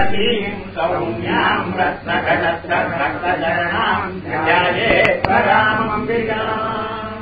சரஸ்வதீம் சௌமியாம் ரத்னகடத்ரகடச்சரணாம் ஜாயே பராமம்பிகாம்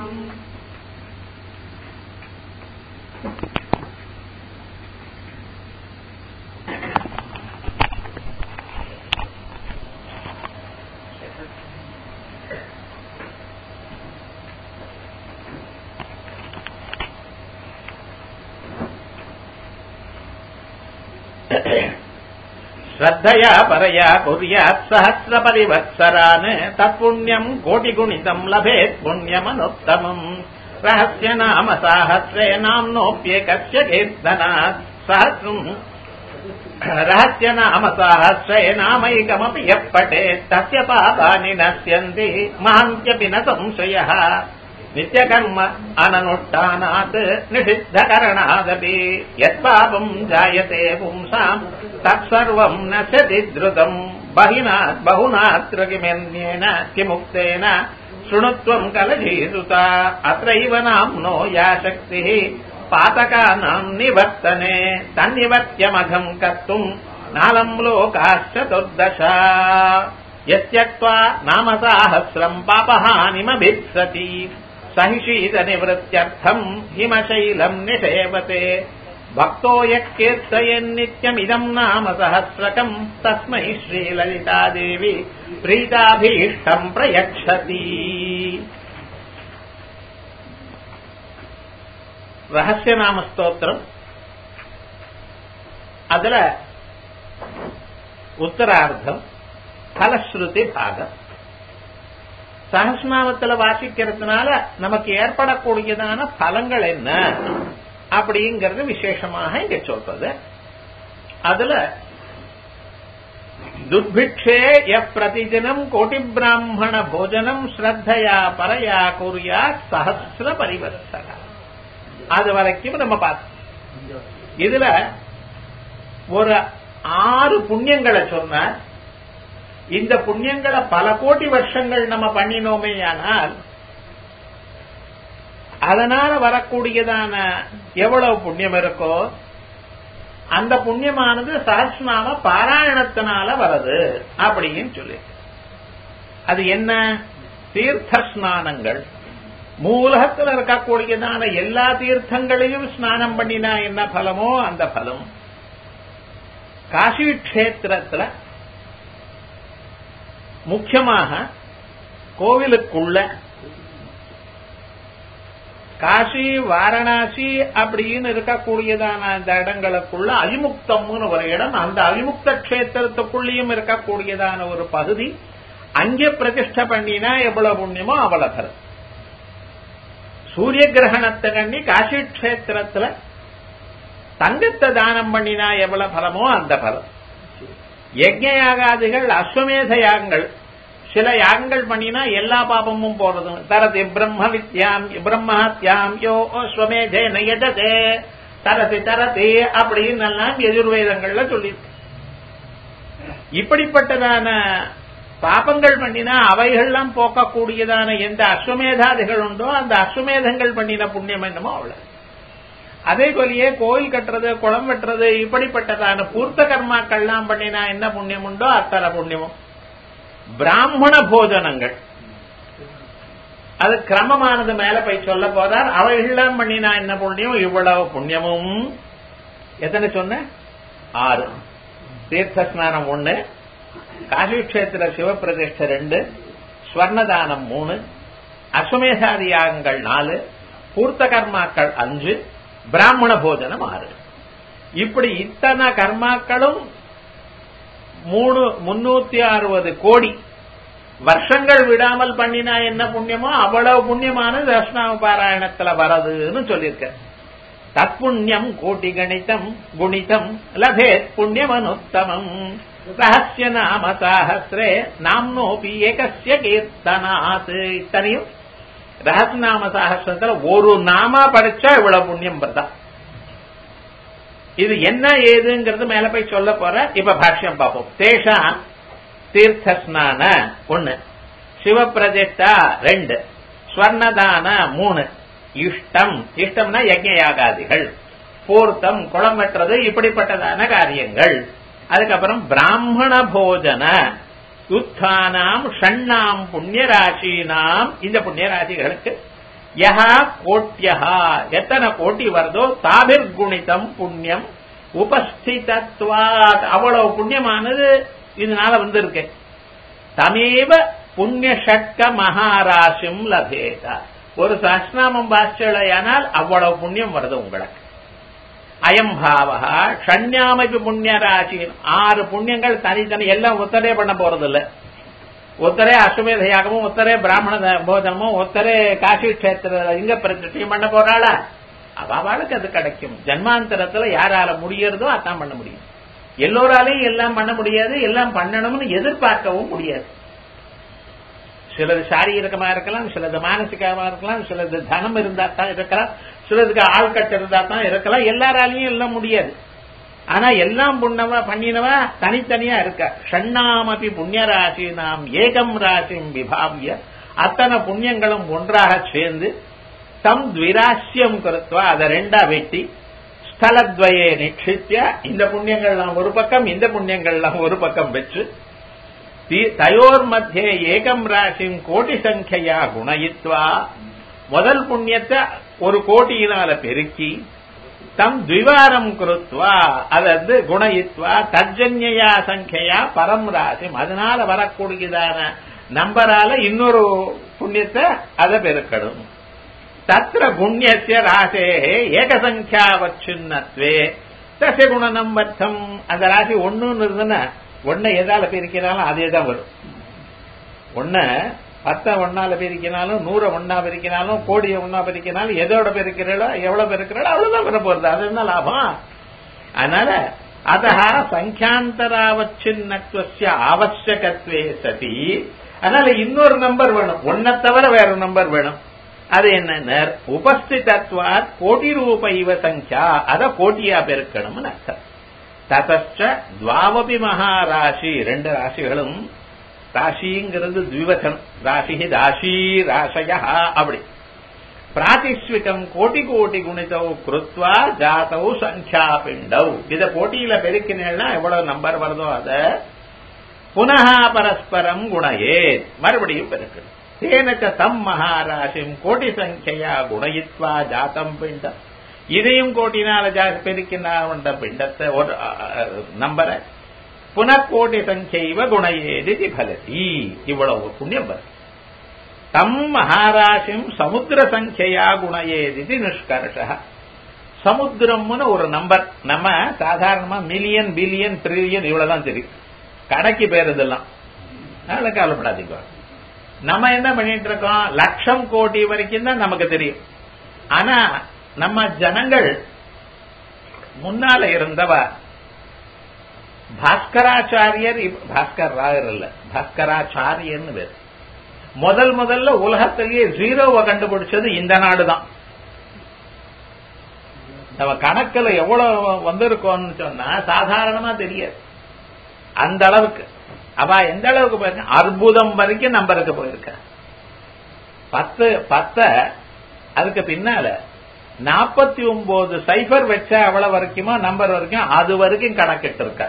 श्रद्धया परया कुर्यात् सहस्रपरिवत्सरान् तत्पुण्यम् कोटिगुणितम् लभेत् पुण्यमनुत्तमम् रहस्य नाम साहस्रे नाम्नोऽप्येकस्य कीर्तनात् सहस्रम् रहस्य नाम साहस्रे नामैकमपि यः पठेत् तस्य पापानि नश्यन्ति महान्त्यपि न संशयः नित्यकर्म अननुष्ठानात् निषिद्धकरणादपि यत्पापम् जायते पुंसाम् तत्सर्वम् नश्यति द्रुतम् बहिनात् बहुनात्र किमन्येन किमुक्तेन शृणुत्वम् कलजीसुता अत्रैव नाम्नो या शक्तिः पातकानाम् निवर्तने तन्निवर्त्यमघम् कर्तुम् नालम् लोकाश्च दुर्दश यत्यक्त्वा नाम साहस्रम् पापहानिमभित्सति सहिशीतनिवृत्त्यर्थम् हिमशैलम् निषेवते भक्तो यः कीर्तयन्नित्यमिदम् नाम सहस्रकम् तस्मै श्रीललितादेवी प्रीताभीष्टम् प्रयच्छति ரகசியநாம ஸ்தோத்திரம் அதுல உத்தரார்த்தம் பலஸ்ருதி பாகம் சகஸ்நாமத்துல வாசிக்கிறதுனால நமக்கு ஏற்படக்கூடியதான பலங்கள் என்ன அப்படிங்கறது விசேஷமாக இங்க சொல்றது அதுல துர்பிக்ஷே எப் பிரதிதினம் கோட்டி பிராமண போஜனம் ஸ்ரத்தையா பரையா கூறியா சஹசிர பரிவர்த்தன அது வரைக்கும் நம்ம பார்த்தோம் இதுல ஒரு ஆறு புண்ணியங்களை சொன்னார் இந்த புண்ணியங்களை பல கோடி வருஷங்கள் நம்ம பண்ணினோமே ஆனால் அதனால வரக்கூடியதான எவ்வளவு புண்ணியம் இருக்கோ அந்த புண்ணியமானது சஹஸ்நாம பாராயணத்தினால வருது அப்படின்னு சொல்லி அது என்ன தீர்த்த ஸ்நானங்கள் மூலகத்தில் இருக்கக்கூடியதான எல்லா தீர்த்தங்களையும் ஸ்நானம் பண்ணினா என்ன பலமோ அந்த பலம் காசி கஷேத்திரத்துல முக்கியமாக கோவிலுக்குள்ள காசி வாரணாசி அப்படின்னு இருக்கக்கூடியதான அந்த இடங்களுக்குள்ள அவிமுக்தம்னு ஒரு இடம் அந்த அவிமுக்த கஷேத்திரத்துக்குள்ளேயும் இருக்கக்கூடியதான ஒரு பகுதி அங்கே பிரதிஷ்ட பண்ணினா எவ்வளவு புண்ணியமோ அவ்வளவு தரும் சூரிய கிரகணத்தை கண்ணி காசி கஷேத்திரத்துல தங்கத்தை தானம் பண்ணினா எவ்வளவு பலமோ அந்த பலம் யஜ்ய யாகாதிகள் அஸ்வமேத யாகங்கள் சில யாகங்கள் பண்ணினா எல்லா பாபமும் போறது தரதி பிரம்ம வித்யாம் பிரம்மஹத்யாம் யோ ஸ்வமேதே நயஜதே தரதி தரதி அப்படின்னு எல்லாம் எதிர்வேதங்கள்ல சொல்லி இப்படிப்பட்டதான பாபங்கள் பண்ணினா அவைகள்லாம் போக்கக்கூடியதான எந்த அஸ்வமேதாதிகள் உண்டோ அந்த அஸ்வமேதங்கள் பண்ணின புண்ணியம் என்னமோ அவ்வளவு அதே போலயே கோயில் கட்டுறது குளம் வெட்டுறது இப்படிப்பட்டதான பூர்த்த கர்மாக்கள்லாம் பண்ணினா என்ன புண்ணியம் உண்டோ அத்தனை புண்ணியமும் பிராமண போஜனங்கள் அது கிரமமானது மேல போய் சொல்ல போதார் அவைகள்லாம் பண்ணினா என்ன புண்ணியம் இவ்வளவு புண்ணியமும் எத்தனை சொன்ன ஆறு தீர்த்த ஸ்நானம் ஒண்ணு காசி கஷேத்திர சிவபிரதிஷ்ட ரெண்டு ஸ்வர்ணதானம் மூணு அஸ்வமேதாதி யாகங்கள் நாலு பூர்த்த கர்மாக்கள் அஞ்சு பிராமண போஜனம் ஆறு இப்படி இத்தனை கர்மாக்களும் மூணு முன்னூத்தி அறுபது கோடி வருஷங்கள் விடாமல் பண்ணினா என்ன புண்ணியமோ அவ்வளவு புண்ணியமான தர்ஷனாம பாராயணத்துல வரதுன்னு சொல்லியிருக்க தற்புண்ணியம் கோட்டி கணிதம் குணிதம் லபேத் புண்ணியம் அனுத்தமம் ரகசிய நாம சாஹசிரே நாம்னோபி ஏகசிய கீர்த்தனாத் இத்தனையும் ரகசியநாம சாகசத்துல ஒரு நாமா படிச்சா இவ்வளவு புண்ணியம் வருதா இது என்ன ஏதுங்கிறது மேல போய் சொல்ல போற இப்ப பாஷ்யம் பார்ப்போம் தேஷா தீர்த்த ஸ்நான ஒண்ணு சிவபிரதிஷ்டா ரெண்டு ஸ்வர்ணதான மூணு இஷ்டம் இஷ்டம்னா யஜ்ய யாகாதிகள் பூர்த்தம் குளம் வெட்டுறது இப்படிப்பட்டதான காரியங்கள் அதுக்கப்புறம் பிராமண போஜன உத்தானாம் ஷண்ணாம் புண்ணியராசினாம் இந்த புண்ணியராசிகளுக்கு யஹா கோட்டியஹா எத்தனை கோட்டி வருதோ தாபிர் குணிதம் புண்ணியம் உபஸ்திதத்வாத் அவ்வளவு புண்ணியமானது இதனால வந்திருக்கு தமேவ புண்ணிய ஷட்க மகாராசிம் லபேத ஒரு சஹஸ்நாமம் பாஷையானால் அவ்வளவு புண்ணியம் வருது உங்களுக்கு அயம் பாவகா ஷண்யாமபி புண்ணிய ராசி ஆறு புண்ணியங்கள் தனித்தனி எல்லாம் ஒத்தரே பண்ண போறதில்ல ஒத்தரே அஸ்வமேதையாகவும் ஒத்தரே பிராமண போஜனமும் ஒத்தரே காசி கஷேத்திர இங்க பிரதிஷ்டையும் பண்ண போறாளா அவளுக்கு அது கிடைக்கும் ஜன்மாந்தரத்துல யாரால முடியறதோ அதான் பண்ண முடியும் எல்லோராலையும் எல்லாம் பண்ண முடியாது எல்லாம் பண்ணணும்னு எதிர்பார்க்கவும் முடியாது சிலது சாரீரகமா இருக்கலாம் சிலது மானசிகமா இருக்கலாம் சிலது தனம் இருந்தா தான் இருக்கலாம் சிலதுக்கு ஆள்கட்டு இருந்தா தான் இருக்கலாம் எல்லாராலையும் எல்லாம் முடியாது ஆனா எல்லாம் புண்ணவா பண்ணினவா தனித்தனியா இருக்க ஷண்ணாமபி புண்ணிய ராசி நாம் ஏகம் ராசிம் விபாவிய அத்தனை புண்ணியங்களும் ஒன்றாக சேர்ந்து தம் துவிராசியம் கருத்துவா அதை ரெண்டா வெட்டி ஸ்தலத்வயே நிக்ஷித்ய இந்த புண்ணியங்கள்லாம் ஒரு பக்கம் இந்த புண்ணியங்கள்லாம் ஒரு பக்கம் வச்சு தயோர் மத்தியே ஏகம் ராசிம் கோடி சங்கையா குணயித்வா முதல் புண்ணியத்தை ஒரு கோட்டியினால பெருக்கி தம் திவாரம் குருத்வா அதாவது குணயித்வா தர்ஜன்யா சங்கையா பரம் ராசிம் அதனால வரக்கூடியதான நம்பரால இன்னொரு புண்ணியத்தை அதை பெருக்கணும் தத்திர புண்ணியசிய ராசே ஏகசங்கியாவச்சின்னத்வே தச குணனம் வர்த்தம் அந்த ராசி ஒண்ணுன்னு இருந்ததுன்னா ஒன்ன எதால பிரிக்கிறாலும் அதே தான் வரும் ஒன்ன பத்த ஒன்னால பிரிக்கினாலும் நூற ஒன்னா பிரிக்கினாலும் கோடிய ஒன்னா பிரிக்கினாலும் எதோட பிரிக்கிறாளோ எவ்வளவு பிரிக்கிறாளோ அவ்வளவுதான் வர போறது அது என்ன லாபம் அதனால அத சங்கியாந்தராவச்சின்னத்துவ ஆவசியகத்வே சதி அதனால இன்னொரு நம்பர் வேணும் ஒன்ன தவிர வேற நம்பர் வேணும் அது என்ன உபஸ்திதத்வாத் கோடி ரூப இவ சங்கியா அத கோட்டியா பெருக்கணும்னு அர்த்தம் ததச்ச துவாவபி மகாராசி ரெண்டு ராசிகளும் ராசிங்கிறது த்விவச்சனம் ராசி ராசி ராசய அப்படி பிராதிஸ்விகம் கோட்டி கோட்டி குணிதௌ குருத்வா ஜாதௌ சங்கியா பிண்டௌ இத போட்டியில பெருக்கினா எவ்வளவு நம்பர் வருதோ அத புனः பரஸ்பரம் குணையே மறுபடியும் பெருக்கணும் தேனச்ச தம் மகாராசிம் கோட்டி சங்கையா குணயித்வா ஜாத்தம் பிண்டம் இதையும் கோட்டினால பெருக்கினாண்ட பிண்டத்தை ஒரு நம்பரை புனக்கோட்டி சஞ்சைவ குணையேதி பலதி இவ்வளவு புண்ணியம் வரும் தம் மகாராசிம் சமுத்திர சங்கையா குணையேதி நிஷ்கர்ஷ சமுத்திரம்னு ஒரு நம்பர் நம்ம சாதாரணமா மில்லியன் பில்லியன் ட்ரில்லியன் இவ்வளவுதான் தெரியும் கணக்கு பேர் இதெல்லாம் அதனால கவலைப்படாதீங்க நம்ம என்ன பண்ணிட்டு இருக்கோம் லட்சம் கோடி வரைக்கும் தான் நமக்கு தெரியும் ஆனா நம்ம ஜனங்கள் முன்னால இருந்தவ பாஸ்கராச்சாரியர் பாஸ்கர் ராயர் இல்ல பாஸ்கராச்சாரியர்னு பேர் முதல் முதல்ல உலகத்திலேயே ஜீரோவை கண்டுபிடிச்சது இந்த நாடு தான் நம்ம கணக்குல எவ்வளவு வந்திருக்கோம்னு சொன்னா சாதாரணமா தெரியாது அந்த அளவுக்கு அவ எந்த அளவுக்கு போயிருக்க அற்புதம் வரைக்கும் நம்பருக்கு போயிருக்க பத்து பத்த அதுக்கு பின்னால நாற்பத்தி ஒன்பது சைபர் வச்ச அவ்வளவு வரைக்குமா நம்பர் வரைக்கும் அது வரைக்கும் கணக்கிட்டு இருக்க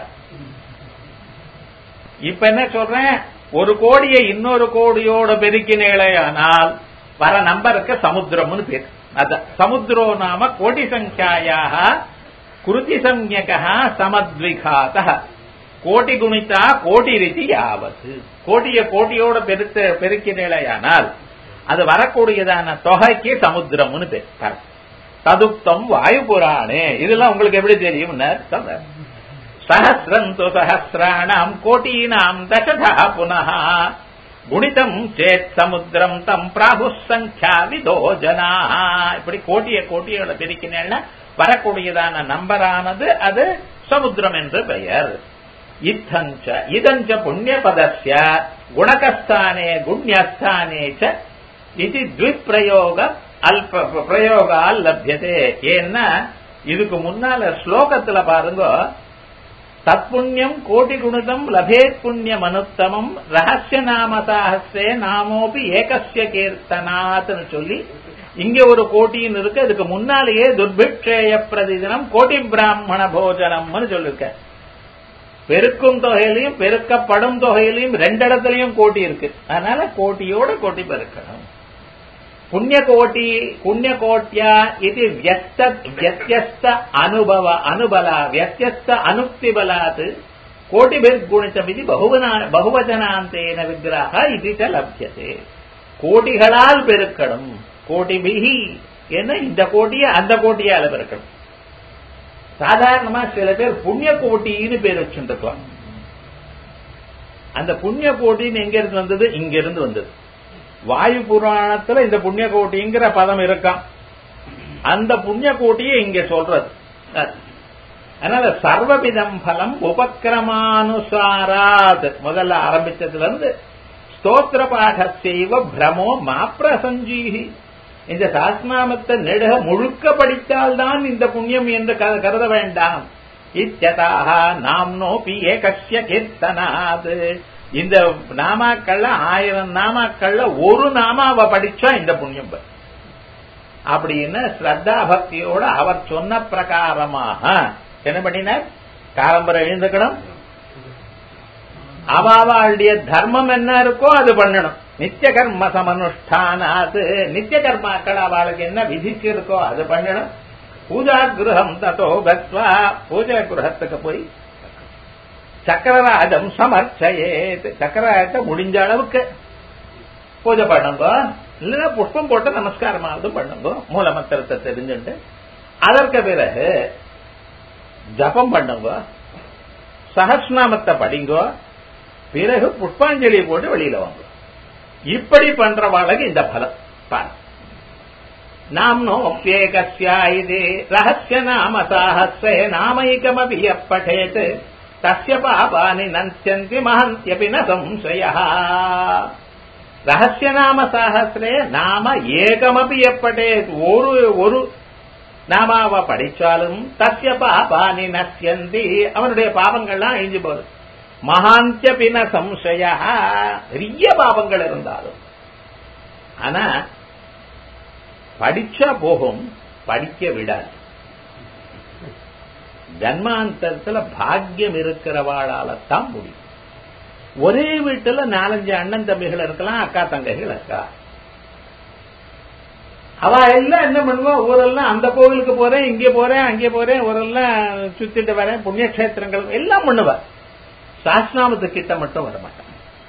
இப்ப என்ன சொல்றேன் ஒரு கோடியை இன்னொரு கோடியோட பெருக்கினேளே ஆனால் வர நம்பருக்கு சமுத்திரம்னு பேர் அதான் சமுத்திரோ நாம கோடி சங்கியாயாக குருதி சம்யகா சமத்விகாத கோட்டி குணித்தா கோட்டி ரீதி யாவத்து கோட்டிய கோட்டியோட பெருத்த பெருக்கினேளையானால் அது வரக்கூடியதான தொகைக்கு சமுத்திரம்னு பேர் ததுப்தம் வாயு புராணே இதெல்லாம் உங்களுக்கு எப்படி தெரியும் சஹசிரம் து சஹசிராணாம் கோட்டீனாம் தசதா புனः குணிதம் சேத் சமுத்திரம் தம் பிராகு சங்கியா விதோ ஜனா இப்படி கோட்டிய கோட்டியோட பிரிக்கினா வரக்கூடியதான நம்பரானது அது சமுத்திரம் என்று பெயர் இத்தஞ்ச இதஞ்ச புண்ணிய பதஸ்ய குணகஸ்தானே குண்யஸ்தானே ச இது த்விப்பிரயோக அல்ப பிரயோகால் லபியதே ஏன்னா இதுக்கு முன்னால ஸ்லோகத்துல பாருங்க தத்புண்ணியம் கோட்டி குணிதம் லபேத் புண்ணியம் அனுத்தமம் ரகசிய நாம சாகசே நாமோபி ஏகசிய கீர்த்தனாத்னு சொல்லி இங்க ஒரு கோட்டின்னு இருக்கு அதுக்கு முன்னாலேயே துர்பிக்ஷேய பிரதிதினம் கோட்டி பிராமண போஜனம்னு சொல்லிருக்க பெருக்கும் தொகையிலையும் பெருக்கப்படும் தொகையிலையும் ரெண்டு இடத்துலயும் கோட்டி இருக்கு அதனால கோட்டியோட கோட்டி பெருக்கணும் புண்ணிய கோட்டி புண்ணிய கோட்டியா இது வியஸ்த வியத்தியஸ்த அனுபவ அனுபலா வியத்தியஸ்த அனுக்தி பலாத் கோட்டிபிர்குணித்தம் இது பகுவனா பகுவச்சனாந்தேன விக்கிரக இது ச லப்யதே கோட்டிகளால் பெருக்கணும் கோட்டிபிகி என்ன இந்த கோட்டிய அந்த கோட்டியால பெருக்கணும் சாதாரணமா சில பேர் புண்ணிய கோட்டின்னு பேர் வச்சுருக்கலாம் அந்த புண்ணிய கோட்டின்னு எங்க இருந்து வந்தது இங்க இருந்து வந்தது வாயு புராணத்துல இந்த புண்ணிய கோட்டிங்கிற பதம் இருக்கான் அந்த புண்ணிய கோட்டியை இங்க சொல்றது அதனால சர்வவிதம் பலம் உபக்கிரமானுசாராத் முதல்ல ஆரம்பிச்சதுல இருந்து ஸ்தோத்திர பாட செய்வ பிரமோ மாப்ரசஞ்சீகி இந்த சாஸ்நாமத்தை நெடுக முழுக்க படித்தால்தான் இந்த புண்ணியம் என்று கருத வேண்டாம் இத்தியதாக நாம் நோபி ஏகசிய கீர்த்தனாது இந்த நாமாக்கள்ல ஆயிரம் நாமாக்கள்ல ஒரு நாமாவை படிச்சா இந்த புண்ணியம் அப்படின்னு ஸ்ரத்தா பக்தியோட அவர் சொன்ன பிரகாரமாக என்ன பண்ணினார் காலம்பரம் எழுந்துக்கணும் அவாவாளுடைய தர்மம் என்ன இருக்கோ அது பண்ணணும் நித்திய கர்ம சமனுஷ்டானாது நித்திய கர்மாக்கள் அவளுக்கு என்ன விதிச்சிருக்கோ அது பண்ணணும் பூஜா கிரகம் தத்தோ கத்வா பூஜா கிரகத்துக்கு போய் சக்கரராஜம் சமர்ச்சயேத் சக்கரராஜத்தை முடிஞ்ச அளவுக்கு பூஜை பண்ணுங்க இல்லைன்னா புஷ்பம் போட்டு நமஸ்காரமாவது பண்ணுங்க மூல மந்திரத்தை தெரிஞ்சுட்டு அதற்கு பிறகு ஜபம் பண்ணுங்க சகஸ்நாமத்தை படிங்க பிறகு புஷ்பாஞ்சலி போட்டு வெளியில வாங்க இப்படி பண்றவாளுக்கு இந்த பலம் பாரு நாம்னோப்யேகஸ்யா இது ரகசிய நாம சாஹஸ்ரே நாமைக்கமபி பட்டேத் தஸ்ய பாபானி நந்தியந்தி மகந்தியபி ந சம்சய ரகசிய நாம சாஹஸ்ரே நாம ஏகமபி எப்பட்டேத் ஒரு ஒரு நாமாவ படிச்சாலும் தஸ்ய பாபானி நசியந்தி அவனுடைய பாவங்கள்லாம் அழிஞ்சு போகுது மகாந்திய பின சம்சய பெரிய பாவங்கள் இருந்தாலும் ஆனா படிச்சா போகும் படிக்க விடாது ஜன்மாந்தரத்துல பாக்கியம் இருக்கிறவாளால தான் முடியும் ஒரே வீட்டுல நாலஞ்சு அண்ணன் தம்பிகள் இருக்கலாம் அக்கா தங்கைகள் இருக்கா அவ எல்லாம் என்ன பண்ணுவா ஊரெல்லாம் அந்த கோவிலுக்கு போறேன் இங்கே போறேன் அங்கே போறேன் ஊரெல்லாம் சுத்திட்டு வரேன் புண்ணிய கஷேத்திரங்கள் எல்லாம் பண்ணுவா சாஸ்நாமத்து கிட்ட மட்டும் வரமாட்டான்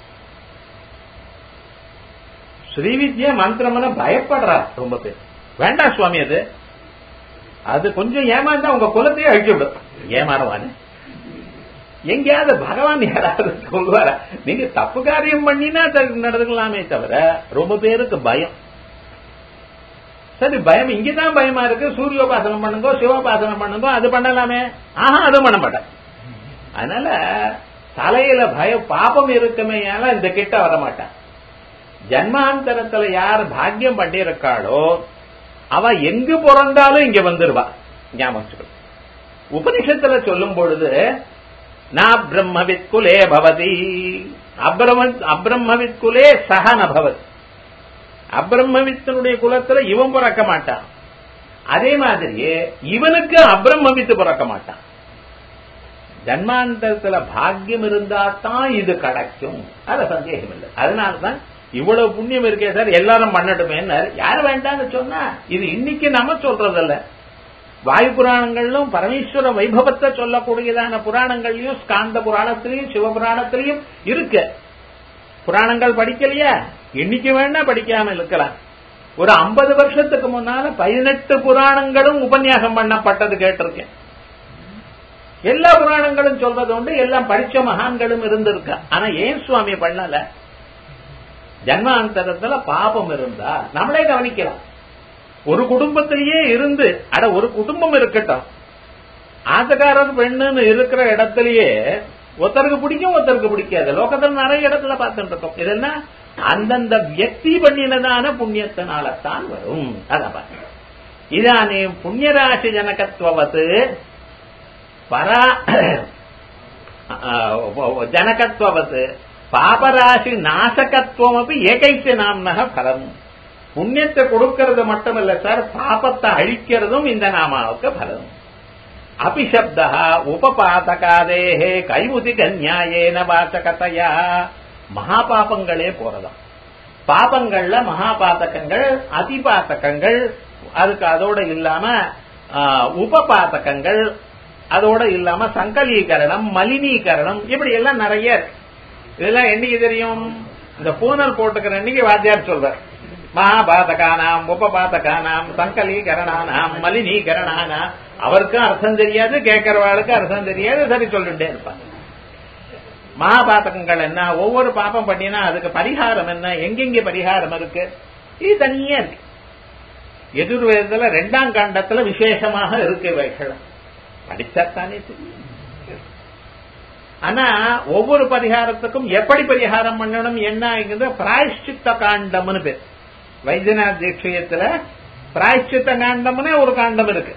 ஸ்ரீவித்யா மந்திரம்னா பயப்படுறா ரொம்ப பேர் வேண்டாம் சுவாமி அது அது கொஞ்சம் ஏமாந்தா உங்க குலத்தையே அழிச்சு விடும் ஏமாறவானு எங்கேயாவது பகவான் யாராவது சொல்லுவாரா நீங்க தப்பு காரியம் பண்ணினா நடந்துக்கலாமே தவிர ரொம்ப பேருக்கு பயம் சரி பயம் இங்கதான் பயமா இருக்கு சூரியோபாசனம் பண்ணுங்க சிவோபாசனம் பண்ணுங்க அது பண்ணலாமே ஆஹா அதுவும் பண்ண மாட்டேன் அதனால தலையில பயம் பாபம் இருக்குமே இந்த கிட்ட வர மாட்டான் ஜன்மாந்தரத்துல யார் பாக்கியம் பண்ணியிருக்காளோ அவ எங்கு பிறந்தாலும் இங்க வந்துருவா ஞாபகம் உபனிஷத்துல சொல்லும் பொழுது நான் பிரம்மவித் குலே பவதி அப்ரம்மவித் குலே சகன பவதி அப்ரம்மவித்தனுடைய குலத்துல இவன் பிறக்க மாட்டான் அதே மாதிரியே இவனுக்கு அப்ரம்மவித்து பிறக்க மாட்டான் ஜன்மாந்தரத்துல பாக்கியம் இருந்தா தான் இது கிடைக்கும் அது சந்தேகம் இல்லை அதனாலதான் இவ்வளவு புண்ணியம் இருக்கே சார் எல்லாரும் பண்ணட்டுமே யார் வேண்டாம்னு சொன்னா இது இன்னைக்கு நம்ம சொல்றதல்ல வாயு புராணங்களிலும் பரமேஸ்வர வைபவத்தை சொல்லக்கூடியதான புராணங்கள்லயும் ஸ்காந்த புராணத்திலையும் சிவபுராணத்திலையும் இருக்கு புராணங்கள் படிக்கலையா இன்னைக்கு வேணா படிக்காம இருக்கலாம் ஒரு ஐம்பது வருஷத்துக்கு முன்னால பதினெட்டு புராணங்களும் உபன்யாசம் பண்ணப்பட்டது கேட்டிருக்கேன் எல்லா புராணங்களும் சொல்றது உண்டு எல்லாம் படிச்ச மகான்களும் இருந்திருக்கா ஆனா ஏன் சுவாமி பண்ணல ஜன்மாந்தரத்துல பாபம் இருந்தா நம்மளே கவனிக்கலாம் ஒரு குடும்பத்திலேயே இருந்து அட ஒரு குடும்பம் இருக்கட்டும் ஆசக்காரர் பெண்ணுன்னு இருக்கிற இடத்திலேயே ஒருத்தருக்கு பிடிக்கும் ஒருத்தருக்கு பிடிக்காது லோகத்துல நிறைய இடத்துல பார்த்துட்டு இருக்கோம் இதெல்லாம் அந்தந்த வியக்தி பண்ணினதான புண்ணியத்தினால தான் வரும் அதான் இதானே புண்ணியராசி ஜனகத்துவத்து பரா ஜனகத்துவத்து பாபராசி நாசகத்துவம் அப்படி ஏகைச்ச நாம்னக பலம் புண்ணியத்தை கொடுக்கறது மட்டும் இல்ல சார் பாபத்தை அழிக்கிறதும் இந்த நாமாவுக்கு பலம் அபிஷப்தா உபபாதகாதேஹே கைமுதி கன்யாயேன வாசகதையா மகாபாபங்களே போறதாம் பாபங்கள்ல மகாபாதகங்கள் அதிபாதகங்கள் அதுக்கு அதோட இல்லாம உபபாதகங்கள் அதோட இல்லாம சங்கலீகரணம் மலினீகரணம் இப்படி எல்லாம் நிறைய இருக்கு இதெல்லாம் என்னைக்கு தெரியும் இந்த பூனல் போட்டுக்கிற அன்னைக்கு வாத்தியார் சொல்வார் மகாபாதகானாம் உபபாதகானாம் சங்கலீகரணானாம் மலினீகரணானாம் அவருக்கும் அர்த்தம் தெரியாது கேட்கறவாளுக்கு அர்த்தம் தெரியாது சரி சொல்லிட்டே இருப்பாங்க மகாபாதகங்கள் என்ன ஒவ்வொரு பாப்பம் பண்ணினா அதுக்கு பரிகாரம் என்ன எங்கெங்க பரிகாரம் இருக்கு இது தனியா இருக்கு எதிர்வேதத்துல ரெண்டாம் காண்டத்துல விசேஷமாக இருக்கு இவைகள் படிச்சாத்தானே தெரியும் ஆனா ஒவ்வொரு பரிகாரத்துக்கும் எப்படி பரிகாரம் பண்ணணும் என்ன பிராயஷ்சித்த காண்டம்னு பேர் வைத்தியநாத் தீட்சியத்துல பிராயஷ்சித்த காண்டம்னு ஒரு காண்டம் இருக்கு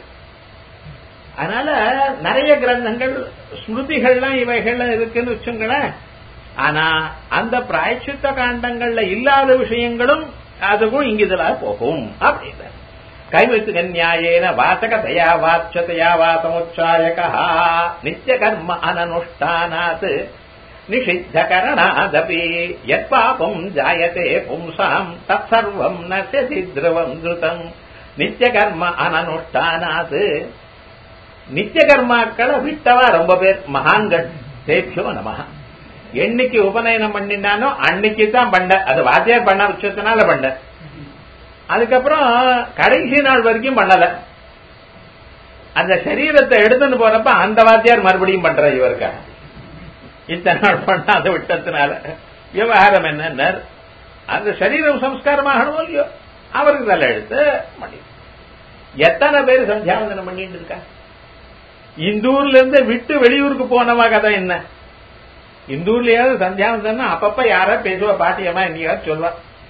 அதனால நிறைய கிரந்தங்கள் ஸ்மிருதிகள்லாம் இவைகள்ல இருக்குன்னு வச்சுங்களேன் ஆனா அந்த பிராயச்சித்த காண்டங்கள்ல இல்லாத விஷயங்களும் அதுக்கும் இங்கிதலா போகும் அப்படின்னு கைவித்து நியாயேன வாசக தயா வாட்சதையா வாசமுச்சாயகா நித்திய கர்ம அனனுஷ்டானாத் நிஷித்த கரணாதபி யத் பாபம் ஜாயதே பும்சாம் தத் சர்வம் நசியதி திரவம் திருதம் நித்திய கர்ம அனனுஷ்டானாத் நித்திய கர்மாக்களை விட்டவா ரொம்ப பேர் மகான்கள் தேப்பியோ நம என்னைக்கு உபநயனம் பண்ணினானோ அன்னைக்கு தான் பண்ண அது வாத்தியார் பண்ண வச்சதுனால பண்ண அதுக்கப்புறம் கடைசி நாள் வரைக்கும் பண்ணல அந்த சரீரத்தை எடுத்துன்னு போறப்ப அந்த வாத்தியார் மறுபடியும் பண்ற இவருக்கா இத்தனை நாள் பண்ணாத விட்டதுனால விவகாரம் என்ன அந்த சரீரம் சம்ஸ்காரமாகணும் இல்லையோ அவருக்கு தலை எடுத்து பண்ணி எத்தனை பேர் சந்தியாவந்தனம் பண்ணிட்டு இருக்கா இந்தூர்ல இருந்து விட்டு வெளியூருக்கு போனவா கதை என்ன இந்தூர்லயாவது சந்தியாவந்தனம் அப்பப்ப யாரா பேசுவா பாட்டியம்மா இன்னைக்காவது சொல்வா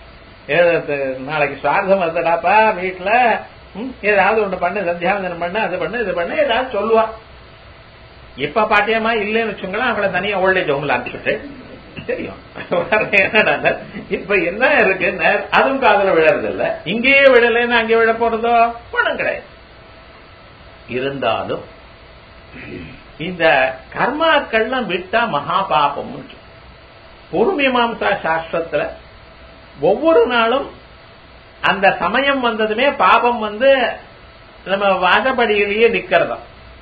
நாளைக்கு சுவார்த்தம் வருதுடாப்பா வீட்டுல ஏதாவது ஒண்ணு பண்ணு சந்தியாவந்தனம் பண்ணு அது பண்ணு இது பண்ணு ஏதாவது சொல்லுவா இப்ப பாட்டியம்மா இல்லைன்னு வச்சுங்களேன் அவளை தனியா ஓல்டேஜ் ஹோம்ல அனுப்பிச்சுட்டு தெரியும் என்னடா இப்ப என்ன இருக்கு அதுவும் காதல விழறது இல்ல இங்கேயே விழலைன்னு அங்கே விழ போறதோ பணம் கிடையாது இருந்தாலும் இந்த கர்மாக்கள்லாம் விட்டா மகா பாபம் பொறுமீமாம்சா சாஸ்திரத்துல ஒவ்வொரு நாளும் அந்த சமயம் வந்ததுமே பாபம் வந்து நம்ம வாதப்படியிலேயே நிக்கிறதா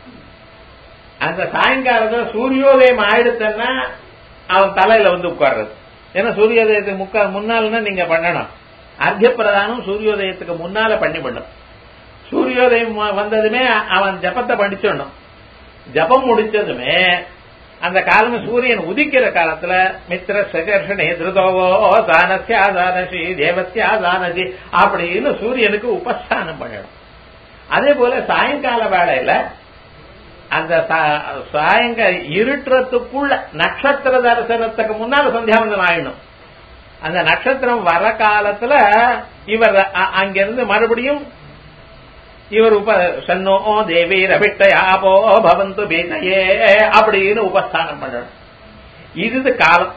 அந்த சாயங்காலத்துல சூரியோதயம் ஆயிடுத்தன்னா அவன் தலையில வந்து உட்கார்றது ஏன்னா சூரியோதயத்துக்கு முக்கா முன்னால்னா நீங்க பண்ணணும் அர்த்த பிரதானம் சூரியோதயத்துக்கு முன்னால பண்ணி பண்ணும் சூரியோதயம் வந்ததுமே அவன் ஜபத்தை படிச்சிடணும் ஜபம் முடிச்சதுமே அந்த காலம் சூரியன் உதிக்கிற காலத்துல மித்திர சகர்ஷனே திருதோவோ தானசியா தானசி தேவசியா தானசி அப்படின்னு சூரியனுக்கு உபஸ்தானம் பண்ணணும் அதே போல சாயங்கால வேளையில அந்த சாயங்க இருட்டுறதுக்குள்ள நட்சத்திர தரிசனத்துக்கு முன்னால சந்தியாவந்தனம் ஆயிடும் அந்த நட்சத்திரம் வர காலத்துல இவர் அங்கிருந்து மறுபடியும் இவர் உப சன்னோ தேவி ரபிட்டயாபோ பவந்து பீதையே அப்படின்னு உபஸ்தானம் பண்ணணும் இது காலம்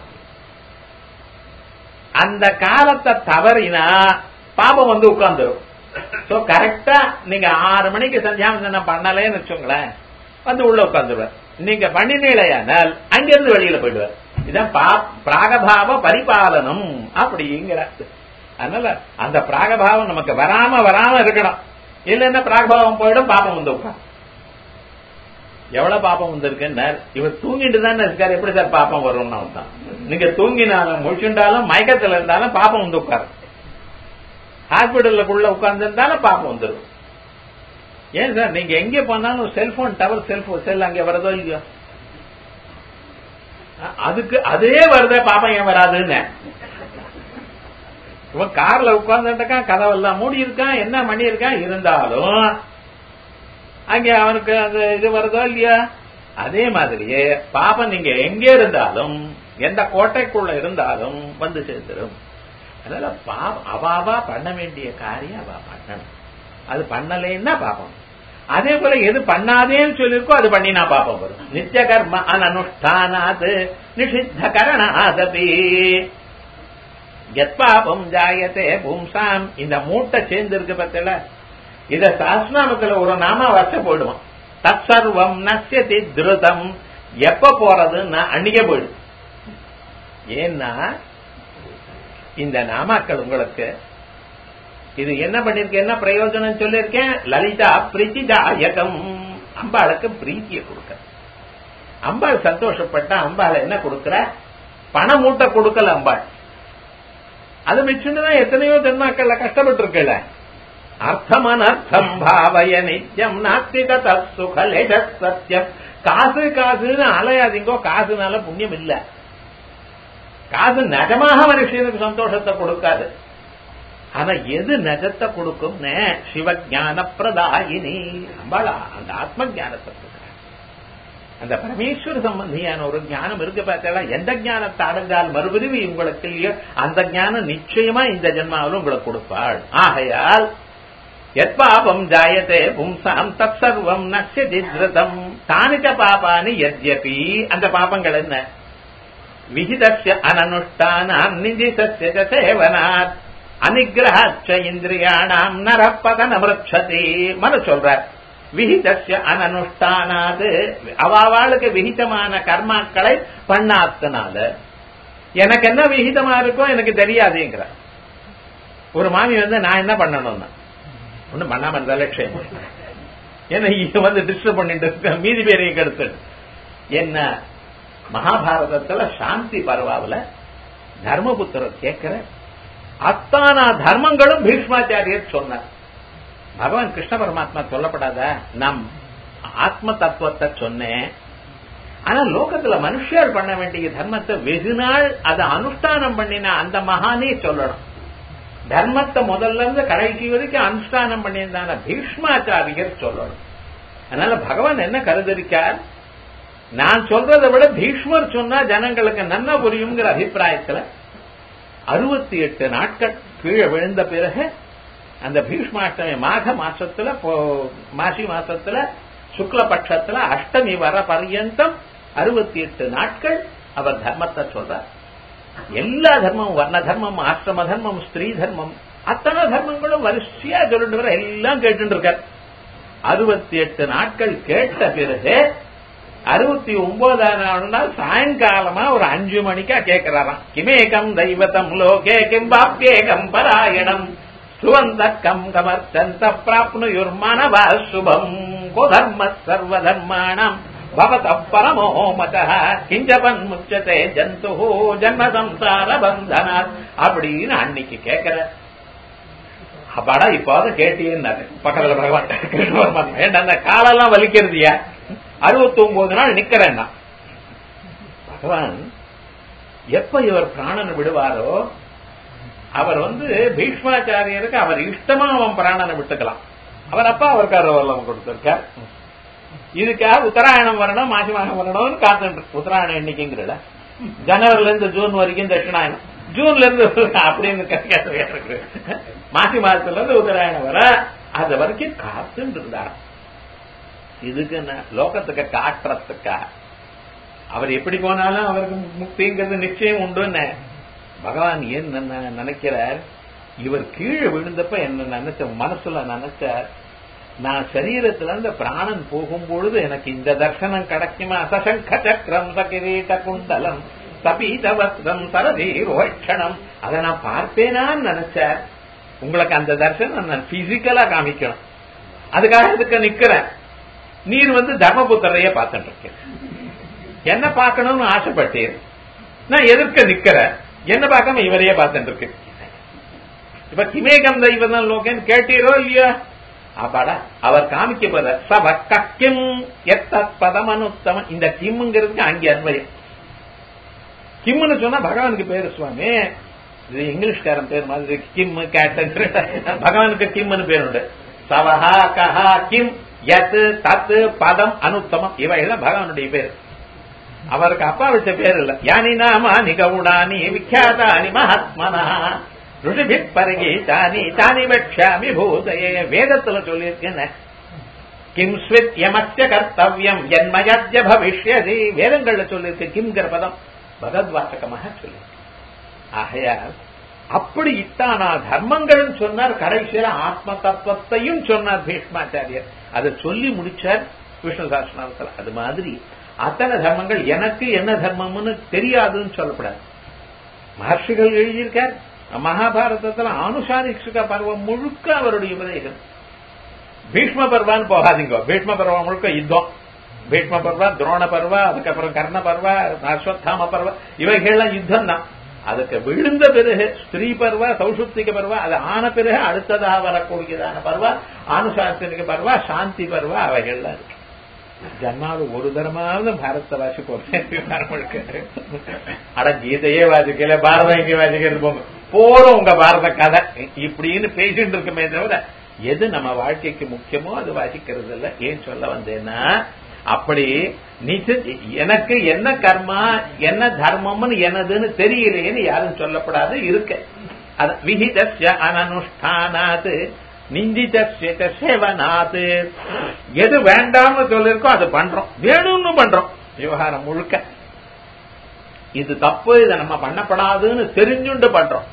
அந்த காலத்தை தவறினா பாபம் வந்து உட்கார்ந்துடும் சோ கரெக்டா நீங்க ஆறு மணிக்கு சந்தியாவந்தனம் பண்ணலேன்னு வச்சுங்களேன் வந்து உள்ள உட்கார்ந்துருவார் நீங்க பண்ணினீழையானால் அங்கிருந்து வெளியில போயிடுவார் இதான் பிராகபாவ பரிபாலனம் அப்படிங்கிற அதனால அந்த பிராகபாவம் நமக்கு வராம வராம இருக்கணும் இல்லைன்னா பிராகபாவம் போயிடும் பாப்பம் வந்து உட்கார் எவ்வளவு பாப்பம் வந்திருக்குன்னு இவர் தூங்கிட்டு தானே இருக்காரு எப்படி சார் பாப்பம் வரும்னு தான் நீங்க தூங்கினாலும் முழிச்சுட்டாலும் மயக்கத்துல இருந்தாலும் பாப்பம் வந்து உட்காரு ஹாஸ்பிட்டலுக்குள்ள உட்கார்ந்து இருந்தாலும் பாப்பம் வந்துடும் ஏன் சார் நீங்க எங்க போனாலும் செல்போன் டவர் செல்போன் செல் அங்க வரதோ இல்லையோ அதுக்கு அதே வருதே பாப்பம் ஏன் வராதுன்னு இவன் கார்ல உட்கார்ந்துட்டான் கதவெல்லாம் மூடி இருக்கான் என்ன பண்ணி இருக்கான் இருந்தாலும் அங்க அவனுக்கு அந்த இது வருதோ இல்லையா அதே மாதிரியே பாப்பம் நீங்க எங்க இருந்தாலும் எந்த கோட்டைக்குள்ள இருந்தாலும் வந்து சேர்ந்துடும் அதனால அவாவா பண்ண வேண்டிய காரியம் அவ பண்ணணும் அது பண்ணலைன்னா பாப்பம் அதே போல எது பண்ணாதேன்னு சொல்லிருக்கோ அது பண்ணினா பாப்பம் வரும் நித்திய கர்ம அனனுஷ்டானாத் நிஷித்த கரணாதபி எத்பாபம் ஜாயத்தே பும்சாம் இந்த மூட்டை சேர்ந்து இருக்கு பத்தில இத சாஸ்நாமத்துல ஒரு நாம வச்ச போயிடுவான் தற்சர்வம் நசியதி திருதம் எப்ப போறதுன்னா அன்னைக்கே போயிடும் ஏன்னா இந்த நாமாக்கள் உங்களுக்கு இது என்ன பண்ணிருக்கேன் என்ன பிரயோஜனம் சொல்லியிருக்கேன் லலிதா பிரீத்திதாயகம் அம்பாளுக்கு பிரீத்தியை கொடுக்க அம்பாள் சந்தோஷப்பட்டா அம்பாள் என்ன கொடுக்கிற பண மூட்டை கொடுக்கல அம்பாள் அது வச்சுதான் எத்தனையோ ஜென்மாக்கள்ல கஷ்டப்பட்டு இருக்கல அர்த்தம் அனர்த்தம் பாவய நித்தியம் நாஸ்திக சுகலேஷ சத்தியம் காசு காசுன்னு அலையாதீங்கோ காசுனால புண்ணியம் இல்ல காசு நிஜமாக மனுஷனுக்கு சந்தோஷத்தை கொடுக்காது ஆனா எது நஜத்தை கொடுக்கும்னு சிவஞான பிரதாயினி அம்பாளா அந்த ஆத்ம ஞானத்தை கொடுக்குற அந்த பரமேஸ்வர சம்பந்தியான ஒரு ஞானம் இருக்கு பார்த்தா எந்த ஞானத்தை அடைஞ்சால் மறுபிரிவு உங்களுக்கு இல்லையோ அந்த ஞானம் நிச்சயமா இந்த ஜென்மாவிலும் உங்களுக்கு கொடுப்பாள் ஆகையால் எத்பாபம் ஜாயத்தே பும்சாம் தத் சர்வம் நசியதி திருதம் தானிச்ச பாபானி யத்யபி அந்த பாபங்கள் என்ன விஹிதஸ்ய அனனுஷ்டானாம் நிதிசஸ்ய சேவனாத் அனிகிரகாச்ச இந்திரியாணாம் நரப்பதன மிருட்சதி மனு சொல்றார் விஹிதஸ்ய அனனுஷ்டானாது அவாவாளுக்கு விஹிதமான கர்மாக்களை பண்ணாத்தனால எனக்கு என்ன விஹிதமா இருக்கோ எனக்கு தெரியாதுங்கிற ஒரு மாமி வந்து நான் என்ன பண்ணணும்னா ஒண்ணும் பண்ணாம இருந்தா லட்சியம் ஏன்னா இங்க வந்து டிஸ்டர்ப் பண்ணிட்டு இருக்க மீதி பேரையும் கெடுத்து என்ன மகாபாரதத்துல சாந்தி பரவாவில் தர்மபுத்திரர் கேட்கிற அத்தானா தர்மங்களும் பீஷ்மாச்சாரியர் சொன்னார் பகவான் கிருஷ்ண பரமாத்மா சொல்லப்படாத நம் ஆத்ம தத்துவத்தை சொன்னேன் ஆனா லோகத்துல மனுஷர் பண்ண வேண்டிய தர்மத்தை வெகு நாள் அதை அனுஷ்டானம் பண்ணின அந்த மகானே சொல்லணும் தர்மத்தை முதல்ல இருந்து கடைசி வரைக்கும் அனுஷ்டானம் பண்ணியிருந்தான பீஷ்மாச்சாரியர் சொல்லணும் அதனால பகவான் என்ன கருதிருக்கார் நான் சொல்றதை விட பீஷ்மர் சொன்னா ஜனங்களுக்கு நன்ன புரியுங்கிற அபிப்பிராயத்துல அறுபத்தி எட்டு நாட்கள் கீழே விழுந்த பிறகு அந்த பீஷ்மாஷ்டமி மாக மாசத்துல மாசி மாசத்துல சுக்லபட்சத்துல அஷ்டமி வர பர்யந்தம் அறுபத்தி எட்டு நாட்கள் அவர் தர்மத்தை சொல்றார் எல்லா தர்மமும் வர்ண தர்மம் ஆசிரம தர்மம் ஸ்திரீ தர்மம் அத்தனை தர்மங்களும் வரிசையா சொல்லிட்டு வர எல்லாம் கேட்டு இருக்கார் அறுபத்தி எட்டு நாட்கள் கேட்ட பிறகு அறுபத்தி ஒன்பதாம் நாள் சாயங்காலமா ஒரு அஞ்சு மணிக்கா கேட்கிறாராம் கிமேகம் தெய்வதம் லோகே கிம்பாப்யேகம் பராயணம் சுவந்தக்கம் கமர்த்தந்த பிராப்னுயுர்மனவ சுபம் கோதர்ம சர்வதர்மாணம் பவத பரமோ மத கிஞ்சபன் முச்சதே ஜந்து ஜன்ம சம்சார பந்தனார் அப்படின்னு அன்னைக்கு கேட்கிற அப்பாடா இப்போது கேட்டீங்கன்னாரு பக்கத்துல பகவான் வேண்டாம் அந்த காலெல்லாம் வலிக்கிறதுயா அறுபத்தி ஒன்பது நாள் நிக்கிறேன் பகவான் எப்ப இவர் பிராணனை விடுவாரோ அவர் வந்து பீஷ்மாச்சாரியருக்கு அவர் இஷ்டமா அவன் பிராணனை விட்டுக்கலாம் அவர் அப்பா அவருக்கு அருவலம் கொடுத்திருக்கார் இதுக்காக உத்தராயணம் வரணும் மாசி மாசம் வரணும்னு காத்துட்டு உத்தராயணம் என்னைக்குங்கிறத ஜனவரில இருந்து ஜூன் வரைக்கும் தட்சிணாயனம் ஜூன்ல இருந்து அப்படின்னு இருக்கு மாசி மாசத்துல இருந்து உத்தராயணம் வர அது வரைக்கும் காத்துட்டு இருந்தார் இதுக்கு லோகத்துக்கு காட்டுறதுக்கா அவர் எப்படி போனாலும் அவருக்கு முக்திங்கிறது நிச்சயம் உண்டுன்னு பகவான் ஏன் நினைக்கிறார் இவர் கீழே விழுந்தப்ப என்ன நினைச்ச மனசுல நினைச்சார் நான் சரீரத்துல இருந்து பிராணன் போகும்பொழுது எனக்கு இந்த தர்சனம் கிடைக்குமா சசங்க சக்கரம் சகிரீட குண்டலம் சபீத வஸ்திரம் சரதி ரோஷணம் அதை நான் பார்ப்பேனான்னு நினைச்சார் உங்களுக்கு அந்த தர்சனம் நான் பிசிக்கலா காமிக்கணும் அதுக்காக இதுக்கு நிக்கிறேன் நீர் வந்து தர்மபுத்திரைய பார்த்துட்டு இருக்கேன் என்ன பார்க்கணும்னு ஆசைப்பட்டீர் நான் எதிர்க்க நிக்கிறேன் என்ன பார்க்காம இவரையே பார்த்துட்டு இருக்கு இப்ப கிமேகம் தெய்வம் லோகன் கேட்டீரோ இல்லையா அப்பாடா அவர் காமிக்க போற சப கக்கிம் எத்த பதம் அனுத்தமம் இந்த கிம்ங்கிறதுக்கு அங்கே அன்வயம் கிம்னு சொன்னா பகவானுக்கு பேரு சுவாமி இது இங்கிலீஷ்காரன் பேர் மாதிரி கிம் கேட்டு பகவானுக்கு கிம்னு பேர் உண்டு சவஹா கஹா கிம் எத் தத்து பதம் அனுத்தமம் இவைகள் பகவானுடைய பேர் அவருக்கு அப்பா வச்ச பேர் இல்ல யானி நாமா நிகவுடானி விக்யாதானி மகாத்மனா ருஷிபி பரிகீதானி தானி வக்ஷாமி பூதயே வேதத்துல சொல்லியிருக்கேன் கிம் ஸ்வித் யமஸ்ய கர்த்தவியம் என்மயத்ய பவிஷ்யதி வேதங்கள்ல சொல்லியிருக்கு கிம்ங்கிற பதம் பகவத்வாசகமாக சொல்லியிருக்கு ஆகையால் அப்படி இத்தானா தர்மங்கள் சொன்னார் கடைசியில ஆத்ம தத்துவத்தையும் சொன்னார் பீஷ்மாச்சாரியர் அதை சொல்லி முடிச்சார் விஷ்ணு சாஸ்திரத்துல அது மாதிரி அத்தனை தர்மங்கள் எனக்கு என்ன தர்மம்னு தெரியாதுன்னு சொல்லப்படாது மகர்ஷிகள் எழுதியிருக்கார் மகாபாரதத்துல ஆனுஷாரிக்ஷிக பருவம் முழுக்க அவருடைய உபதேசம் பீஷ்ம பர்வான்னு போகாதீங்க பீஷ்ம பருவம் முழுக்க யுத்தம் பீஷ்ம பர்வா துரோண பர்வா அதுக்கப்புறம் கர்ண பர்வா அஸ்வத்தாம பர்வா இவைகள்லாம் யுத்தம் தான் அதுக்கு விழுந்த பிறகு ஸ்திரீ பர்வா சௌசுப்திக பர்வா அது ஆன பிறகு அடுத்ததாக வரக்கூடியதான பர்வா ஆனுசாசனிக பர்வா சாந்தி பர்வா அவைகள்லாம் இருக்கு ஜன்மாவது ஒரு தரமாவது பாரத வாசி போறேன் அட கீதையே வாசிக்கல பாரதம் எங்க வாசிக்கிறது போங்க போறோம் உங்க பாரத கதை இப்படின்னு பேசிட்டு இருக்குமே தவிர எது நம்ம வாழ்க்கைக்கு முக்கியமோ அது வாசிக்கிறது இல்ல ஏன் சொல்ல வந்தேன்னா அப்படி நிச்ச எனக்கு என்ன கர்மா என்ன தர்மம்னு எனதுன்னு தெரியலையேன்னு யாரும் சொல்லப்படாது இருக்க அது விஹிதஸ்ய அனனுஷ்டானாது நிந்தித்த சேவனாது எது வேண்டாம்னு சொல்லிருக்கோ அது பண்றோம் வேணும்னு பண்றோம் விவகாரம் முழுக்க இது தப்பு இதை நம்ம பண்ணப்படாதுன்னு தெரிஞ்சுண்டு பண்றோம்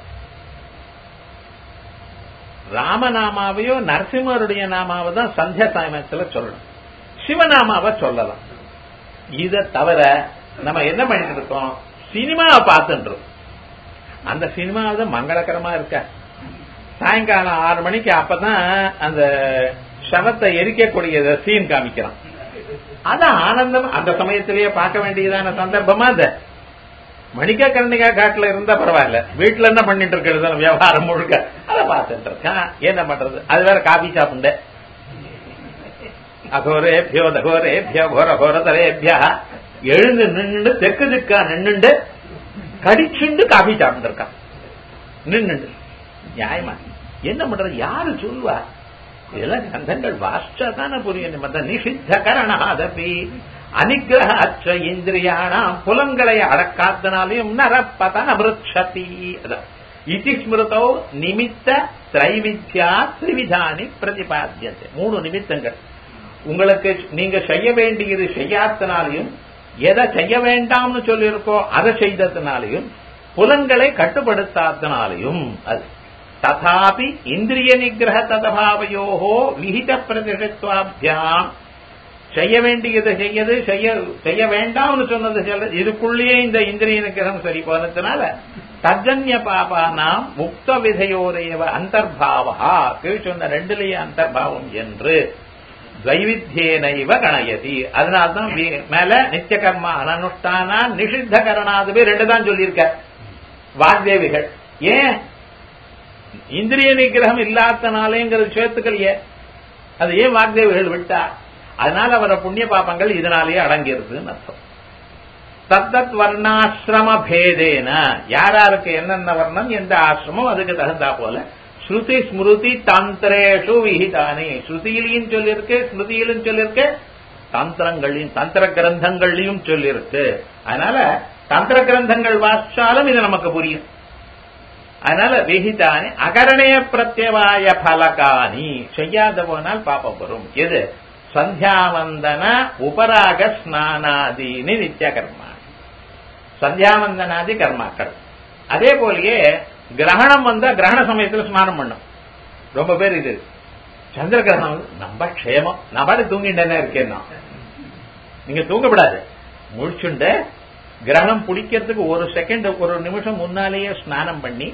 ராமநாமாவையோ நரசிம்மருடைய நாமாவை தான் சந்தியா சாயமத்துல சொல்லணும் சிவநாமாவை சொல்லலாம் இத தவிர நம்ம என்ன பண்ணிட்டு இருக்கோம் சினிமாவை பார்த்துட்டு அந்த சினிமாவது மங்களகரமா இருக்க சாயங்காலம் ஆறு மணிக்கு அப்பதான் அந்த சவத்தை எரிக்கக்கூடிய சீன் காமிக்கிறான் அது ஆனந்தம் அந்த சமயத்திலேயே பார்க்க வேண்டியதான சந்தர்ப்பமா அது மணிக்கா கரணிகா காட்டுல இருந்தா பரவாயில்ல வீட்டுல என்ன பண்ணிட்டு இருக்கிறது விவகாரம் முழுக்க அதை பார்த்துட்டு இருக்கேன் என்ன பண்றது அது வேற காபி சாப்பிண்ட அகோரேபியோ தகோரேபியோ கோர கோரதரேபியா எழுந்து நின்று தெற்கு திக்கா நின்னுண்டு கடிச்சுண்டு காபி சாப்பிட்டுருக்கான் நின்னுண்டு நியாயமா என்ன பண்றது யாரு சொல்லுவா இதெல்லாம் கந்தங்கள் வாஷ்டா தானே புரியும் மத்த நிஷித்த கரணாதபி அனிகிரக அச்ச இந்திரியானாம் புலங்களை அடக்காத்தனாலையும் நரப்பதன விருட்சதி இதி ஸ்மிருதோ நிமித்த திரைவித்யா திரிவிதானி பிரதிபாத்தியத்தை மூணு நிமித்தங்கள் உங்களுக்கு நீங்க செய்ய வேண்டியது செய்யாதனாலையும் எதை செய்ய வேண்டாம்னு சொல்லியிருக்கோ அதை செய்ததுனாலையும் புலன்களை கட்டுப்படுத்தாதனாலையும் அது ததாபி இந்திரிய நிகிரக ததபாவையோகோ விகித பிரதிஷத்வாபியாம் செய்ய வேண்டியது செய்யது செய்ய செய்ய வேண்டாம்னு சொன்னது சொல்ல இதுக்குள்ளேயே இந்த இந்திரிய நிகிரகம் சரி போனதுனால தஜன்ய பாபானாம் முக்த விதையோரையவ அந்தர்பாவா கீழ் சொன்ன ரெண்டுலேயே அந்தர்பாவம் என்று வைவித்தியனைவ கணயதி அதனால்தான் மேல நித்திய கர்மா அனனுஷ்டானா நிஷித்த கரணாதுவே ரெண்டு தான் சொல்லியிருக்க வாக்தேவிகள் ஏன் இந்திரிய நிகிரகம் இல்லாதனாலேங்கிறது சேர்த்துக்கலையே அது ஏன் வாக்தேவிகள் விட்டா அதனால அவர புண்ணிய பாப்பங்கள் இதனாலேயே அடங்கிருதுன்னு அர்த்தம் தத்தத் வர்ணாசிரம பேதேன யாராருக்கு என்னென்ன வர்ணம் எந்த ஆசிரமம் அதுக்கு தகுந்தா போல ஸ்ருதி ஸ்மிருதி தந்திரேஷு விகிதானே ஸ்ருதியிலையும் சொல்லியிருக்கு ஸ்மிருதியிலும் சொல்லியிருக்கு தந்திரங்களையும் தந்திர கிரந்தங்கள்லையும் சொல்லியிருக்கு அதனால தந்திர கிரந்தங்கள் வாசிச்சாலும் இது நமக்கு புரியும் அதனால விகிதானி அகரணய பிரத்யவாய பலகானி செய்யாத போனால் பாப்பம் வரும் எது சந்தியாவந்தன உபராக ஸ்நானாதீனி நித்திய கர்மா சந்தியாவந்தனாதி கர்மாக்கள் அதே போலயே கிரகணம் வந்தா கிரகண சமயத்துல ஸ்நானம் பண்ணும் ரொம்ப பேர் இது சந்திர கிரகணம் வந்து நம்ம க்ஷேமம் நான் பாட்டு தூங்கிட்டேனே இருக்கேன் நீங்க தூங்கப்படாது முடிச்சுண்டு கிரகணம் பிடிக்கிறதுக்கு ஒரு செகண்ட் ஒரு நிமிஷம் முன்னாலேயே ஸ்நானம் பண்ணி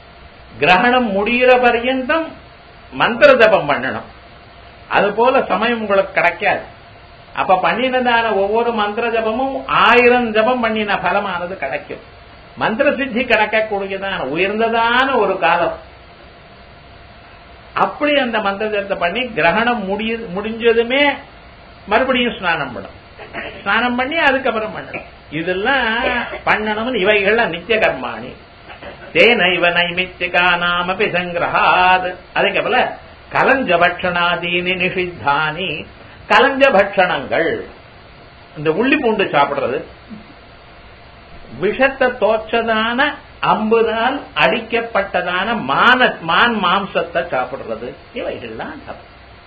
கிரகணம் முடிகிற பர்யந்தம் மந்திர ஜபம் பண்ணணும் அது போல சமயம் உங்களுக்கு கிடைக்காது அப்ப பண்ணினதான ஒவ்வொரு மந்திர ஜபமும் ஆயிரம் ஜபம் பண்ணின பலமானது கிடைக்கும் மந்திர சித்தி கிடைக்கக்கூடியதான உயர்ந்ததான ஒரு காலம் அப்படி அந்த மந்திர ஜபத்தை பண்ணி கிரகணம் முடிய முடிஞ்சதுமே மறுபடியும் ஸ்நானம் பண்ணும் ஸ்நானம் பண்ணி அதுக்கப்புறம் பண்ணணும் இதெல்லாம் பண்ணணும்னு இவைகள்லாம் நித்திய கர்மாணி தேனைவ நைமித்திகா நாமபி சங்கிரஹாத் அதுக்கப்புல கலஞ்ச பட்சணாதீனி நிஷித்தானி கலஞ்ச பட்சணங்கள் இந்த உள்ளி பூண்டு சாப்பிடுறது விஷத்தை தோற்றதான அம்புனால் அடிக்கப்பட்டதான மான மான் மாம்சத்தை சாப்பிடுறது இவைகள்லாம் தப்பு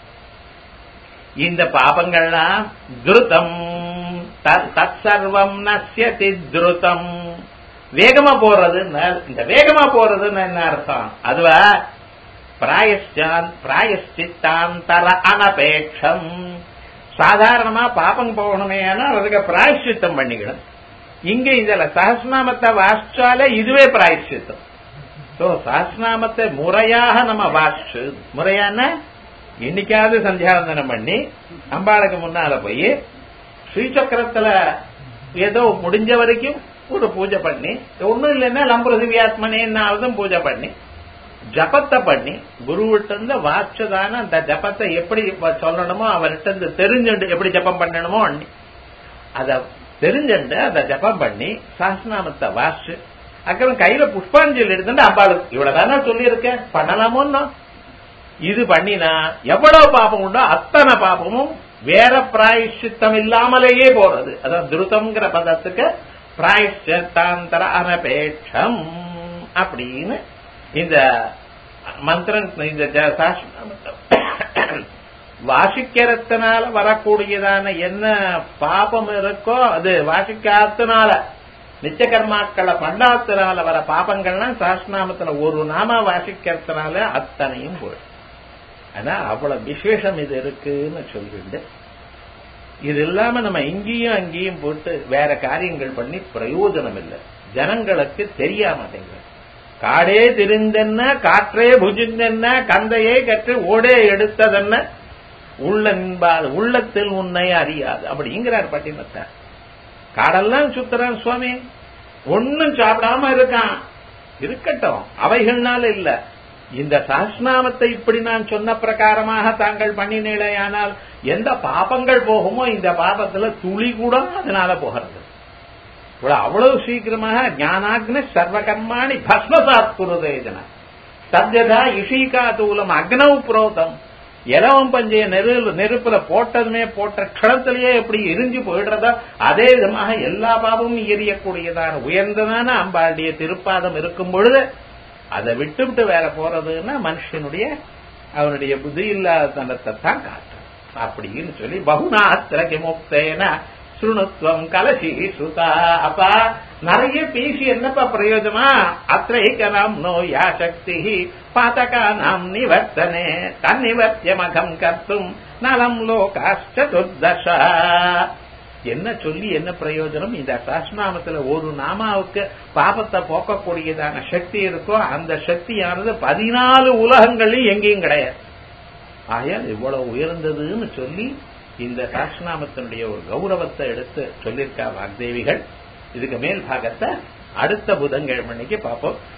இந்த பாபங்கள்லாம் திருத்தம் தத் சர்வம் நசியதி திருத்தம் வேகமா போறதுன்னு இந்த வேகமா போறதுன்னு என்ன அர்த்தம் அதுவா பிராயஷ்டான் பிராயஷ்சித்தாந்தர அனபேட்சம் சாதாரணமா பாப்பம் போகணுமே ஆனால் அதுக்கு பிராயஷ்சித்தம் பண்ணிக்கணும் இங்க இதுல சஹஸ்நாமத்தை வாசிச்சாலே இதுவே பிராயஷ்சித்தம் சோ சஹஸ்நாமத்தை முறையாக நம்ம வாசிச்சு முறையான என்னைக்காவது சந்தியாவந்தனம் பண்ணி அம்பாளுக்கு முன்னால போய் ஸ்ரீசக்கரத்துல ஏதோ முடிஞ்ச வரைக்கும் ஒரு பூஜை பண்ணி ஒண்ணும் இல்லைன்னா லம்புரதிவியாத்மனேன்னாவதும் பூஜை பண்ணி ஜபத்தை பண்ணி குருவிட்ட இருந்து வாச்சதான அந்த ஜபத்தை எப்படி சொல்லணுமோ அவர்கிட்ட இருந்து தெரிஞ்சுண்டு எப்படி ஜபம் பண்ணணுமோ அண்ணி அத தெரிஞ்சுண்டு அந்த ஜபம் பண்ணி சாஸ்நாமத்தை வாசிச்சு அப்புறம் கையில புஷ்பாஞ்சலி எடுத்துட்டு அம்பாளுக்கு இவ்வளவுதானே சொல்லியிருக்கேன் பண்ணலாமோன்னா இது பண்ணினா எவ்வளவு பாபம் உண்டோ அத்தனை பாபமும் வேற பிராயஷ்சித்தம் இல்லாமலேயே போறது அதான் திருத்தம்ங்கிற பதத்துக்கு பிராயஷ்டாந்தர அனபேட்சம் அப்படின்னு இந்த மந்திரம் இந்த வாசிக்கிறதுனால வரக்கூடியதான என்ன பாபம் இருக்கோ அது வாசிக்காதனால நிச்சய கர்மாக்களை பண்ணாதனால வர பாபங்கள்லாம் சாஸ்நாமத்துல ஒரு நாம வாசிக்கிறதுனால அத்தனையும் போயிடும் ஆனா அவ்வளவு விசேஷம் இது இருக்குன்னு சொல்லிட்டு இது இல்லாம நம்ம இங்கேயும் அங்கேயும் போட்டு வேற காரியங்கள் பண்ணி பிரயோஜனம் இல்லை ஜனங்களுக்கு தெரிய மாட்டேங்குது காடே தெரிந்தென்ன காற்றே புஜிந்தென்ன கந்தையே கற்று ஓடே எடுத்ததென்ன உள்ள நின்பாது உள்ளத்தில் உன்னை அறியாது அப்படிங்கிறார் பட்டினத்தார் காடெல்லாம் சுத்துறான் சுவாமி ஒன்னும் சாப்பிடாம இருக்கான் இருக்கட்டும் அவைகள்னால இல்ல இந்த சாஸ்நாமத்தை இப்படி நான் சொன்ன பிரகாரமாக தாங்கள் பண்ணினேயானால் எந்த பாபங்கள் போகுமோ இந்த பாபத்துல துளி கூட அதனால போகிறது அவ்வளவு சீக்கிரமாக ஞானாக்னி சர்வகர்மாணி பஸ்மசாத் குருதேஜன சத்யதா இஷிகா தூலம் அக்னவு புரோதம் இலவம் பஞ்சைய நெரு நெருப்புல போட்டதுமே போட்ட க்ஷணத்திலேயே எப்படி எரிஞ்சு போயிடுறதோ அதே விதமாக எல்லா பாவமும் எரியக்கூடியதான உயர்ந்ததான அம்பாளுடைய திருப்பாதம் இருக்கும் பொழுது அதை விட்டு விட்டு வேற போறதுன்னா மனுஷனுடைய அவனுடைய புத்தி இல்லாத தனத்தை தான் காட்டும் அப்படின்னு சொல்லி பகுநாத்திர கிமுக்தேன சுணுத்துவம் கலசி சுதா அப்பா நிறைய பேசி என்னப்பா பிரயோஜனமா அத்தைகனாம் நோயா சக்தி பாத்தகா நாம் நிவர்த்தனே தன்னிவர்த்தியமகம் கர்த்தும் நலம் லோகாஷ்டதுர்தச என்ன சொல்லி என்ன பிரயோஜனம் இந்த சாஸ்நாமத்துல ஒரு நாமாவுக்கு பாபத்தை போக்கக்கூடியதான சக்தி இருக்கோ அந்த சக்தியானது பதினாலு உலகங்களையும் எங்கேயும் கிடையாது ஆயால் இவ்வளவு உயர்ந்ததுன்னு சொல்லி இந்த சாஸ்நாமத்தினுடைய ஒரு கௌரவத்தை எடுத்து சொல்லியிருக்கா வாக்தேவிகள் இதுக்கு மேல் பாகத்தை அடுத்த புதன்கிழமைக்கு பார்ப்போம்